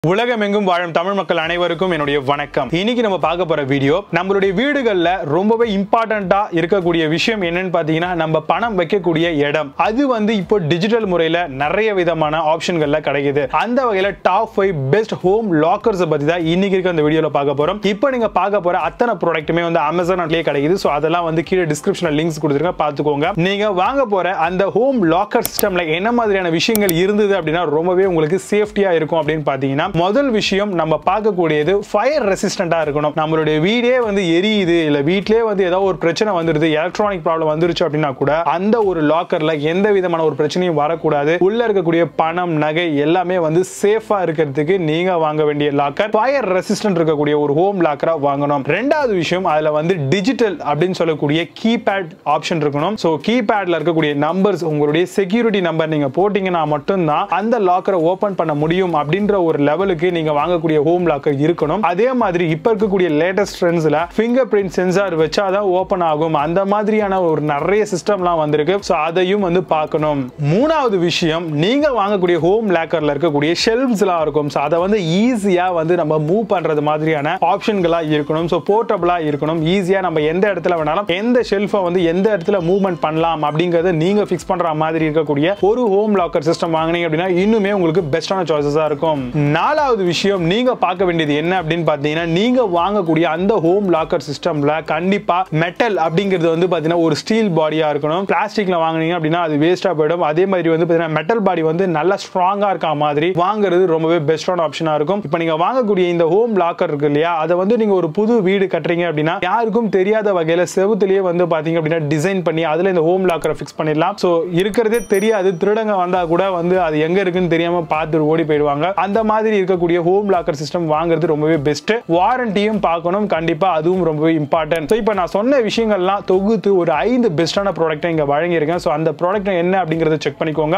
உலகமெங்கும் வாழும் தமிழ் மக்கள் அனைவருக்கும் என்னுடைய வணக்கம் இன்னைக்கு நம்ம பார்க்க போற வீடியோ நம்மளுடைய வீடுகள்ல ரொம்பவே இம்பார்ட்டண்டா இருக்கக்கூடிய விஷயம் என்னன்னு பாத்தீங்கன்னா நம்ம பணம் வைக்கக்கூடிய இடம் அது வந்து இப்போ டிஜிட்டல் முறையில நிறைய விதமான ஆப்ஷன்கள்ல கிடைக்குது அந்த வகையில top five best home lockers பத்தி தான் இன்னைக்கு இருக்க அந்த வீடியோல பார்க்க போறோம் இப்போ நீங்க பார்க்க போற அத்தனை ப்ராடக்ட்டுமே வந்து அமேசான்லயே கிடைக்குது ஸோ அதெல்லாம் வந்து கீழே டிஸ்கிரிப்ஷன்ல லிங்க்ஸ் கொடுத்துருங்க பார்த்துக்கோங்க நீங்க வாங்க போற அந்த ஹோம் லாக்கர் சிஸ்டம்ல என்ன மாதிரியான விஷயங்கள் இருந்தது அப்படின்னா ரொம்பவே உங்களுக்கு சேஃப்டியா இருக்கும் அப்படின்னு பாத்தீங்கன்னா முதல் விஷயம் நம்ம பார்க்கக்கூடியது ஃபயர் ரெசிஸ்டண்டா இருக்கணும் நம்மளுடைய வீடே வந்து எரியுது இல்ல வீட்லயே வந்து ஏதாவது ஒரு பிரச்சனை வந்துருது எலக்ட்ரானிக் ப்ராப்ளம் வந்துருச்சு அப்படின்னா கூட அந்த ஒரு லாக்கர்ல எந்த விதமான ஒரு பிரச்சனையும் வரக்கூடாது உள்ள இருக்கக்கூடிய பணம் நகை எல்லாமே வந்து சேஃபா இருக்கிறதுக்கு நீங்க வாங்க வேண்டிய லாக்கர் ஃபயர் ரெசிஸ்டன்ட் இருக்கக்கூடிய ஒரு ஹோம் லாக்கரா வாங்கணும் ரெண்டாவது விஷயம் அதுல வந்து டிஜிட்டல் அப்படின்னு சொல்லக்கூடிய கீபேட் ஆப்ஷன் இருக்கணும் ஸோ கீபேட்ல இருக்கக்கூடிய நம்பர்ஸ் உங்களுடைய செக்யூரிட்டி நம்பர் நீங்க போட்டீங்கன்னா மட்டும்தான் அந்த லாக்கரை ஓபன் பண்ண முடியும் அப்படின்ற ஒரு லெவலுக்கு நீங்க வாங்கக்கூடிய ஹோம் லாக்கர் இருக்கணும் அதே மாதிரி இப்ப இருக்கக்கூடிய லேட்டஸ்ட் ட்ரெண்ட்ஸ்ல ஃபிங்கர் பிரிண்ட் சென்சார் வச்சாதான் ஓபன் ஆகும் அந்த மாதிரியான ஒரு நிறைய சிஸ்டம்லாம் வந்திருக்கு ஸோ அதையும் வந்து பார்க்கணும் மூணாவது விஷயம் நீங்க வாங்கக்கூடிய ஹோம் லேக்கர்ல இருக்கக்கூடிய ஷெல்ஃப்ஸ்லாம் இருக்கும் ஸோ அதை வந்து ஈஸியா வந்து நம்ம மூவ் பண்றது மாதிரியான ஆப்ஷன்களா இருக்கணும் ஸோ போர்ட்டபிளா இருக்கணும் ஈஸியா நம்ம எந்த இடத்துல வேணாலும் எந்த ஷெல்ஃபை வந்து எந்த இடத்துல மூவ்மெண்ட் பண்ணலாம் அப்படிங்கறத நீங்க ஃபிக்ஸ் பண்ற மாதிரி இருக்கக்கூடிய ஒரு ஹோம் லாக்கர் சிஸ்டம் வாங்கினீங்க அப்படின்னா இன்னுமே உங்களுக்கு பெஸ்டான சாய்ஸஸா இருக்கும் நாலாவது விஷயம் நீங்க பார்க்க வேண்டியது என்ன அப்படின்னு பாத்தீங்கன்னா நீங்க வாங்கக்கூடிய அந்த ஹோம் லாக்கர் சிஸ்டம்ல கண்டிப்பா மெட்டல் அப்படிங்கிறது வந்து பாத்தீங்கன்னா ஒரு ஸ்டீல் பாடியா இருக்கணும் பிளாஸ்டிக்ல வாங்குனீங்க அப்படின்னா அது வேஸ்டா போயிடும் அதே மாதிரி வந்து பாத்தீங்கன்னா மெட்டல் பாடி வந்து நல்லா ஸ்ட்ராங்கா இருக்க மாதிரி வாங்குறது ரொம்பவே பெஸ்டான ஆப்ஷனா இருக்கும் இப்போ நீங்க வாங்கக்கூடிய இந்த ஹோம் லாக்கர் இருக்கு இல்லையா அதை வந்து நீங்க ஒரு புது வீடு கட்டுறீங்க அப்படின்னா யாருக்கும் தெரியாத வகையில செவுத்துலயே வந்து பாத்தீங்க அப்படின்னா டிசைன் பண்ணி அதுல இந்த ஹோம் லாக்கரை ஃபிக்ஸ் பண்ணிடலாம் ஸோ இருக்கிறதே தெரியாது திருடங்க வந்தா கூட வந்து அது எங்க இருக்குன்னு தெரியாம பார்த்து ஓடி போயிடுவாங்க அந்த மாதிரி இருக்கக்கூடிய ஹோம் லாக்கர் சிஸ்டம் வாங்குறது ரொம்பவே பெஸ்ட் வாரண்டியும் பார்க்கணும் கண்டிப்பா அதுவும் ரொம்பவே இம்பார்ட்டன்ட் ஸோ இப்போ நான் சொன்ன விஷயங்கள்லாம் தொகுத்து ஒரு ஐந்து பெஸ்டான ப்ராடக்ட்டை இங்க வழங்கியிருக்கேன் ஸோ அந்த ப்ராடக்ட் என்ன அப்படிங்கறத செக் பண்ணிக்கோங்க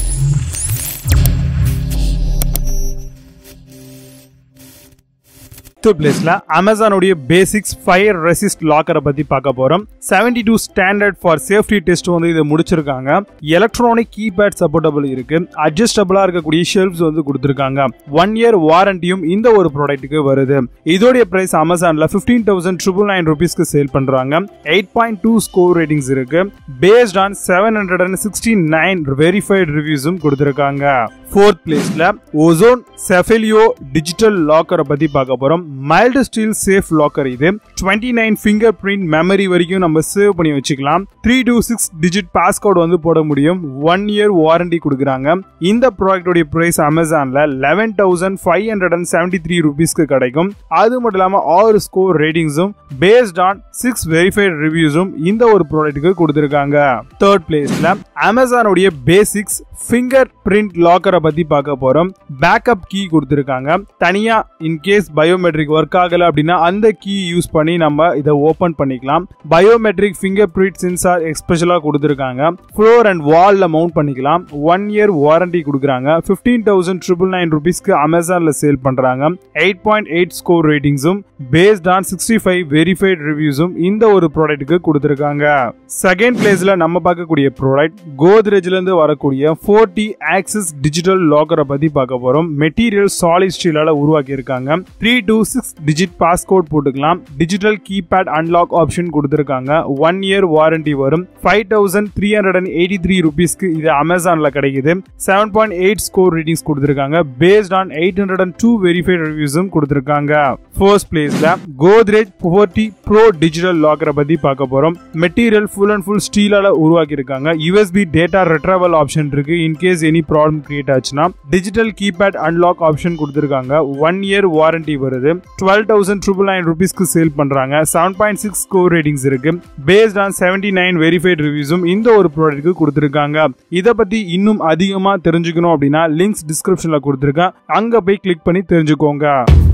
ஃபிஃப்த் பிளேஸ்ல அமேசானுடைய பேசிக்ஸ் ஃபயர் ரெசிஸ்ட் லாக்கரை பத்தி பார்க்க போறோம் seventy two standard for safety test வந்து இதை முடிச்சிருக்காங்க எலக்ட்ரானிக் கீபேட் சப்போர்ட்டபிள் இருக்கு அட்ஜஸ்டபிளா இருக்கக்கூடிய ஷெல்ஃப்ஸ் வந்து கொடுத்துருக்காங்க ஒன் இயர் வாரண்டியும் இந்த ஒரு ப்ராடக்ட்டுக்கு வருது இதோடைய பிரைஸ் அமேசான்ல பிப்டீன் தௌசண்ட் ட்ரிபிள் நைன் ருபீஸ்க்கு சேல் பண்றாங்க eight point two score ratings இருக்கு based on seven hundred and sixty nine verified ரிவ்யூஸும் கொடுத்துருக்காங்க ஃபோர்த் பிளேஸ்ல ஓசோன் செஃபெலியோ டிஜிட்டல் லாக்கரை பத்தி பார்க்க போறோம் மைல்டு ஸ்டீல் சேஃப் லாக்கர் இது twenty nine finger print memory வரைக்கும் நம்ம சேவ் பண்ணி வச்சுக்கலாம் three two six digit passcode வந்து போட முடியும் ஒன் இயர் வாரண்டி கொடுக்குறாங்க இந்த ப்ராடக்டோடைய பிரைஸ் அமேசான்ல eleven thousand five hundred and seventy three ருபீஸ்க்கு கிடைக்கும் அது மட்டும் இல்லாம ஆறு ஸ்கோர் ரேட்டிங்ஸும் பேஸ்ட் ஆன் சிக்ஸ் வெரிஃபைட் ரிவ்யூஸும் இந்த ஒரு ப்ராடக்ட்டுக்கு கொடுத்துருக்காங்க தேர்ட் பிளேஸ்ல அமேசானுடைய பேசிக்ஸ் ஃபிங்கர் பிரிண்ட் லாக்கரை பத்தி பார்க்க போறோம் பேக்கப் கீ கொடுத்துருக்காங்க தனியா இன் கேஸ் பயோமெட்ரிக் ஒர்க் ஆகல அப்படின்னா அந்த கீ யூஸ் பண்ணி நம்ம இதை ஓபன் பண்ணிக்கலாம் பயோமெட்ரிக் ஃபிங்கர் பிரிண்ட் சென்சார் எக்ஸ்பெஷலா கொடுத்துருக்காங்க ஃப்ளோர் அண்ட் வால்ல மவுண்ட் பண்ணிக்கலாம் ஒன் இயர் வாரண்டி கொடுக்குறாங்க பிப்டீன் தௌசண்ட் ட்ரிபிள் நைன் ருபீஸ்க்கு அமேசான்ல சேல் பண்றாங்க எயிட் பாயிண்ட் எயிட் ஸ்கோர் ரேட்டிங்ஸும் based on sixty five verified ரிவ்யூஸும் இந்த ஒரு ப்ராடக்ட்டுக்கு கொடுத்துருக்காங்க செகண்ட் பிளேஸ்ல நம்ம பார்க்கக்கூடிய ப்ராடக்ட் கோத்ரேஜ்ல இருந்து வரக்கூடிய ஃபோர்டி ஆக்சிஸ் டிஜிட்டல் லாக்கரை பத்தி பார்க்க போறோம் மெட்டீரியல் சாலிட் ஸ்டீலால உருவாக்கி இருக்காங்க three two six digit passcode போட்டுக்கலாம் டிஜிட்டல் கீபேட் அன்லாக் ஆப்ஷன் கொடுத்துருக்காங்க ஒன் இயர் வாரண்டி வரும் five thousand three hundred and eighty three ருபீஸ்க்கு இது அமேசான்ல கிடைக்குது seven point eight score ratings கொடுத்துருக்காங்க based on eight hundred and two verified ரிவ்யூஸும் கொடுத்துருக்காங்க ஃபர்ஸ்ட் பிளேஸ்ல கோத்ரேஜ் ஃபோர்ட்டி ப்ரோ டிஜிட்டல் லாக்கரை பத்தி பார்க்க போறோம் மெட்டீரியல் ஃபுல் அண்ட் ஃபுல் ஸ்டீலால உருவாக்கி இருக்காங்க யூஎஸ்பி டேட்டா ரெட்ரவல் ஆப்ஷன் இருக்கு இன்கேஸ் எனி ப்ராப்ளம் கிரியேட் ஆச்சுன்னா டிஜிட்டல் கீபேட் அன்லாக் ஆப்ஷன் கொடுத்துருக்காங்க ஒன் இயர் வாரண்டி வருது டுவெல் தௌசண்ட் ட்ரிபிள் நைன் ருபீஸ்க்கு சேல் பண்றாங்க seven point six score ratings இருக்கு based on seventy nine verified ரிவ்யூஸும் இந்த ஒரு ப்ராடக்ட்டுக்கு கொடுத்துருக்காங்க இதை பத்தி இன்னும் அதிகமா தெரிஞ்சுக்கணும் அப்படின்னா லிங்க்ஸ் டிஸ்கிரிப்ஷன்ல கொடுத்துருக்கேன் அங்க போய் கிளிக் பண்ணி தெரிஞ்சுக்கோங்க